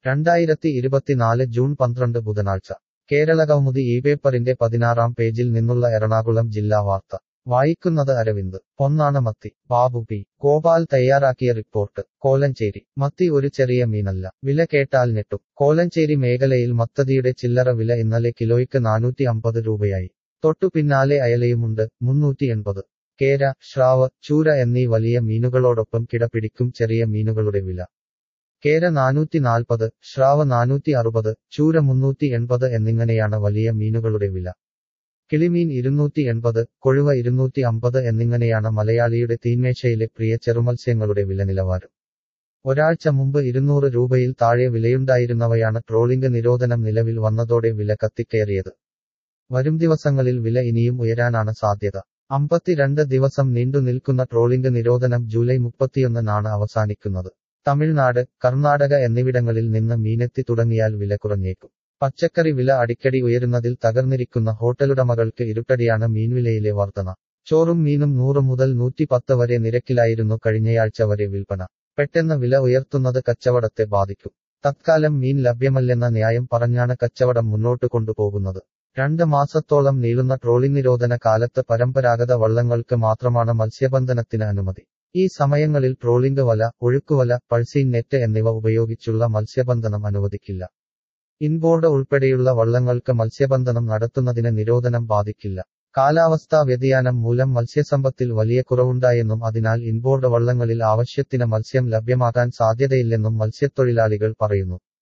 രണ്ടായിരത്തി ഇരുപത്തിനാല് ജൂൺ പന്ത്രണ്ട് ബുധനാഴ്ച കേരളകൗമുദി ഈ പേപ്പറിന്റെ പതിനാറാം പേജിൽ നിന്നുള്ള എറണാകുളം ജില്ലാ വാർത്ത വായിക്കുന്നത് അരവിന്ദ് പൊന്നാണ മത്തി ബാബു പി ഗോപാൽ തയ്യാറാക്കിയ റിപ്പോർട്ട് കോലഞ്ചേരി മത്തി ഒരു ചെറിയ മീനല്ല വില കേട്ടാൽ ഞെട്ടും കോലഞ്ചേരി മേഖലയിൽ മത്തതിയുടെ ചില്ലറ വില ഇന്നലെ കിലോയ്ക്ക് നാനൂറ്റി അമ്പത് രൂപയായി തൊട്ടു പിന്നാലെ അയലയുമുണ്ട് മുന്നൂറ്റി എൺപത് കേര ശ്രാവ് ചൂര എന്നീ വലിയ മീനുകളോടൊപ്പം കിടപിടിക്കും ചെറിയ മീനുകളുടെ വില കേര നാനൂറ്റി നാൽപ്പത് ശ്രാവ് നാനൂറ്റി അറുപത് ചൂര മുന്നൂറ്റി എൺപത് എന്നിങ്ങനെയാണ് വലിയ മീനുകളുടെ വില കിളിമീൻ ഇരുന്നൂറ്റി എൺപത് കൊഴുവ ഇരുന്നൂറ്റി അമ്പത് എന്നിങ്ങനെയാണ് മലയാളിയുടെ തീന്മേശയിലെ പ്രിയ ചെറുമത്സ്യങ്ങളുടെ വില നിലവാരം ഒരാഴ്ച മുമ്പ് ഇരുന്നൂറ് രൂപയിൽ താഴെ വിലയുണ്ടായിരുന്നവയാണ് ട്രോളിംഗ് നിരോധനം നിലവിൽ വന്നതോടെ വില കത്തിക്കയറിയത് വരും ദിവസങ്ങളിൽ വില ഇനിയും ഉയരാനാണ് സാധ്യത അമ്പത്തിരണ്ട് ദിവസം നീണ്ടു നിൽക്കുന്ന ട്രോളിംഗ് നിരോധനം ജൂലൈ മുപ്പത്തിയൊന്നിനാണ് അവസാനിക്കുന്നത് തമിഴ്നാട് കർണാടക എന്നിവിടങ്ങളിൽ നിന്ന് മീനെത്തി തുടങ്ങിയാൽ വില കുറഞ്ഞേക്കും പച്ചക്കറി വില അടിക്കടി ഉയരുന്നതിൽ തകർന്നിരിക്കുന്ന ഹോട്ടലുടമകൾക്ക് ഇരുട്ടടിയാണ് മീൻവിലയിലെ വർധന ചോറും മീനും നൂറ് മുതൽ നൂറ്റി പത്ത് വരെ നിരക്കിലായിരുന്നു കഴിഞ്ഞയാഴ്ച വരെ വിൽപ്പന പെട്ടെന്ന് വില ഉയർത്തുന്നത് കച്ചവടത്തെ ബാധിക്കും തത്കാലം മീൻ ലഭ്യമല്ലെന്ന ന്യായം പറഞ്ഞാണ് കച്ചവടം മുന്നോട്ട് കൊണ്ടുപോകുന്നത് രണ്ട് മാസത്തോളം നീളുന്ന ട്രോളിംഗ് നിരോധന കാലത്ത് പരമ്പരാഗത വള്ളങ്ങൾക്ക് മാത്രമാണ് മത്സ്യബന്ധനത്തിന് അനുമതി ഈ സമയങ്ങളിൽ ട്രോളിംഗ് വല ഒഴുക്കുവല പൾസീൻ നെറ്റ് എന്നിവ ഉപയോഗിച്ചുള്ള മത്സ്യബന്ധനം അനുവദിക്കില്ല ഇൻബോർഡ് ഉൾപ്പെടെയുള്ള വള്ളങ്ങൾക്ക് മത്സ്യബന്ധനം നടത്തുന്നതിന് നിരോധനം ബാധിക്കില്ല കാലാവസ്ഥാ വ്യതിയാനം മൂലം മത്സ്യസമ്പത്തിൽ വലിയ കുറവുണ്ടായെന്നും അതിനാൽ ഇൻബോർഡ് വള്ളങ്ങളിൽ ആവശ്യത്തിന് മത്സ്യം ലഭ്യമാകാൻ സാധ്യതയില്ലെന്നും മത്സ്യത്തൊഴിലാളികൾ പറയുന്നു